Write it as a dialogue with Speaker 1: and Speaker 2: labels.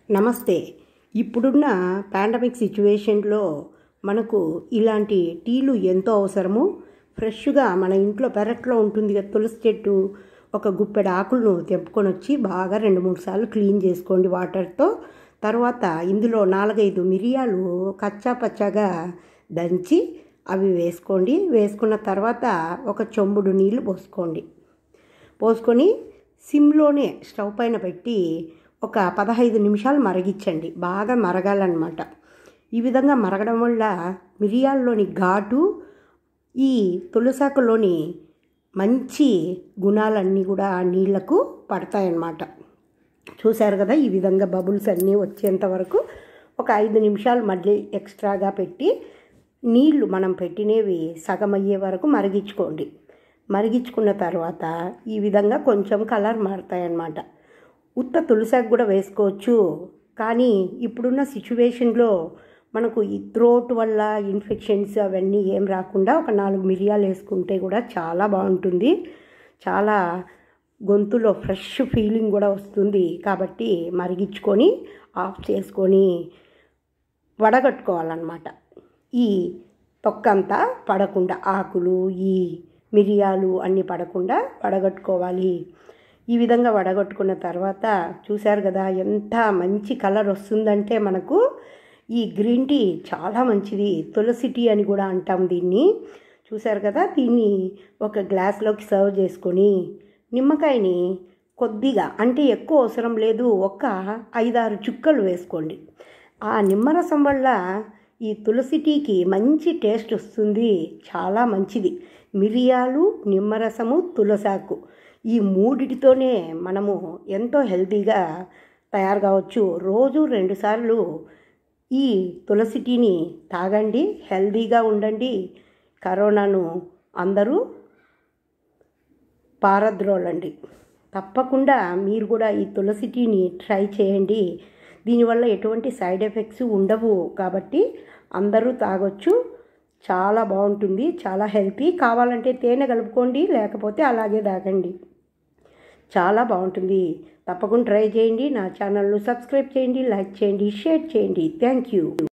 Speaker 1: నమస్తే ఇప్పుడున్న పాండమిక్ సిచ్యువేషన్లో మనకు ఇలాంటి టీలు ఎంతో అవసరము ఫ్రెష్గా మన ఇంట్లో పెరట్లో ఉంటుంది కదా తులసి చెట్టు ఒక గుప్పెడు ఆకులను తెంపుకొని వచ్చి బాగా రెండు మూడు సార్లు క్లీన్ చేసుకోండి వాటర్తో తర్వాత ఇందులో నాలుగైదు మిరియాలు కచ్చా పచ్చాగా దంచి అవి వేసుకోండి వేసుకున్న తర్వాత ఒక చెంబుడు నీళ్లు పోసుకోండి పోసుకొని సిమ్లోనే స్టవ్ పైన పెట్టి ఒక పదహైదు నిమిషాలు మరగించండి బాగా మరగాలన్నమాట ఈ విధంగా మరగడం వల్ల మిరియాల్లోని ఘాటు ఈ తులసాకులోని మంచి గుణాలన్నీ కూడా ఆ నీళ్లకు పడతాయన్నమాట చూశారు కదా ఈ విధంగా బబుల్స్ అన్నీ వచ్చేంత వరకు ఒక ఐదు నిమిషాలు మళ్ళీ ఎక్స్ట్రాగా పెట్టి నీళ్లు మనం పెట్టినవి సగం అయ్యే వరకు మరిగించుకోండి మరిగించుకున్న తర్వాత ఈ విధంగా కొంచెం కలర్ మారుతాయన్నమాట ఉత్త తులసాకు కూడా వేసుకోవచ్చు కానీ ఇప్పుడున్న సిచ్యువేషన్లో మనకు ఈ థ్రోట్ వల్ల ఇన్ఫెక్షన్స్ అవన్నీ ఏం రాకుండా ఒక నాలుగు మిరియాలు వేసుకుంటే కూడా చాలా బాగుంటుంది చాలా గొంతులో ఫ్రెష్ ఫీలింగ్ కూడా వస్తుంది కాబట్టి మరిగించుకొని ఆఫ్ చేసుకొని వడగట్టుకోవాలన్నమాట ఈ తొక్కంతా పడకుండా ఆకులు ఈ మిరియాలు అన్నీ పడకుండా వడగట్టుకోవాలి ఈ విధంగా వడగట్టుకున్న తర్వాత చూశారు కదా ఎంత మంచి కలర్ వస్తుందంటే మనకు ఈ గ్రీన్ టీ చాలా మంచిది తులసి టీ అని కూడా అంటాం దీన్ని చూశారు కదా దీన్ని ఒక గ్లాస్లోకి సర్వ్ చేసుకొని నిమ్మకాయని కొద్దిగా అంటే ఎక్కువ అవసరం లేదు ఒక ఐదారు చుక్కలు వేసుకోండి ఆ నిమ్మరసం వల్ల ఈ తులసి టీకి మంచి టేస్ట్ వస్తుంది చాలా మంచిది మిరియాలు నిమ్మరసము తులసాకు ఈ మూడిటితోనే మనము ఎంతో హెల్తీగా తయారు కావచ్చు రోజు రెండుసార్లు ఈ తులసి టీని తాగండి హెల్తీగా ఉండండి కరోనాను అందరూ పారద్రోలండి తప్పకుండా మీరు కూడా ఈ తులసి టీని ట్రై చేయండి దీనివల్ల ఎటువంటి సైడ్ ఎఫెక్ట్స్ ఉండవు కాబట్టి అందరూ తాగొచ్చు చాలా బాగుంటుంది చాలా హెల్తీ కావాలంటే తేనె కలుపుకోండి లేకపోతే అలాగే తాగండి చాలా బాగుంటుంది తప్పకుండా ట్రై చేయండి నా ఛానల్ను సబ్స్క్రైబ్ చేయండి లైక్ చేయండి షేర్ చేయండి థ్యాంక్ యూ